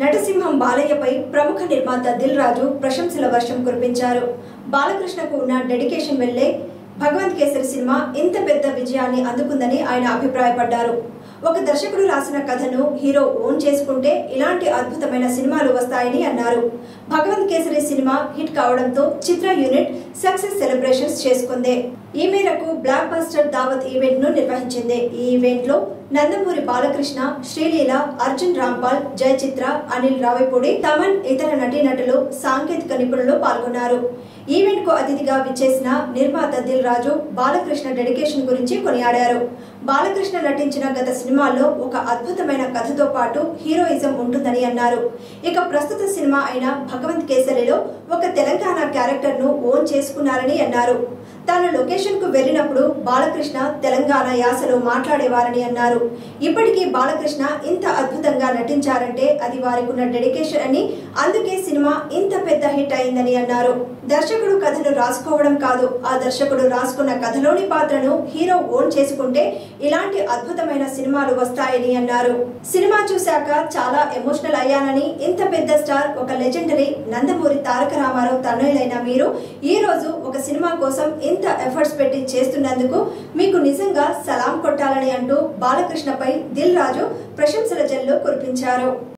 నటసింహం బాలయ్యపై ప్రముఖ నిర్మాత దిల్ రాజు ప్రశంసల వర్షం కురిపించారు బాలకృష్ణకు ఉన్న డెడికేషన్ వెళ్లే భగవంత్ కేసరి సినిమా ఇంత పెద్ద విజయాన్ని అందుకుందని ఆయన అభిప్రాయపడ్డారు ఒక దర్శకుడు రాసిన కథను హీరో ఓన్ చేసుకుంటే ఇలాంటి అద్భుతమైన సినిమాలు వస్తాయని అన్నారు భగవంత్ కేసరి సినిమా హిట్ కావడంతో చిత్ర యూనిట్ సక్సెస్ సెలబ్రేషన్స్ చేసుకుంది ఈ మేరకు బ్లాక్ బస్టర్ దావత్ ఈవెంట్ ను నిర్వహించింది ఈ ఈవెంట్ లో నందమూరి బాలకృష్ణ శ్రీలీల అర్జున్ రాంపాల్ జయచిత్ర అనిల్ రావిపూడి తమన్ ఇతర నటీనటులు సాంకేతిక నిపుణులు పాల్గొన్నారు ఈవెంట్ కు అతిథిగా విచ్చేసిన నిర్మాత దిల్ రాజు బాలకృష్ణ డెడికేషన్ గురించి కొనియాడారు బాలకృష్ణ నటించిన గత సినిమాల్లో ఒక అద్భుతమైన కథతో పాటు హీరోయిజం ఉంటుందని అన్నారు ఇక ప్రస్తుత సినిమా అయిన భగవంత్ కేసరిలో ఒక తెలంగాణ క్యారెక్టర్ ను ఓన్ చేసుకున్నారని అన్నారు తాను లొకేషన్ కు వెళ్ళినప్పుడు బాలకృష్ణ తెలంగాణ యాసలో మాట్లాడేవారని అన్నారు ఇప్పటికీ బాలకృష్ణ ఇంత అద్భుతంగా నటించారంటే అది వారికి ఉన్న డెడికేషన్ అని అందుకే సినిమా ఇంత పెద్ద హిట్ అయిందని అన్నారు దర్శకుడు కథను రాసుకోవడం కాదు ఆ దర్శకుడు రాసుకున్న కథలోని పాత్రను హీరో ఓన్ చేసుకుంటే ఇలాంటి అద్భుతమైన సినిమాలు వస్తాయని అన్నారు సినిమా చూశాక చాలా ఎమోషనల్ అయ్యానని ఇంత పెద్ద స్టార్ ఒక లెజెండరీ నందమూరి తారక రామారావు తనయులైన మీరు ఈ రోజు ఒక సినిమా కోసం ఇంత ఎఫర్ట్స్ పెట్టి చేస్తున్నందుకు మీకు నిజంగా సలాం కొట్టాలని అంటూ బాలకృష్ణపై దిల్ రాజు ప్రశంసల జల్లు కురిపించారు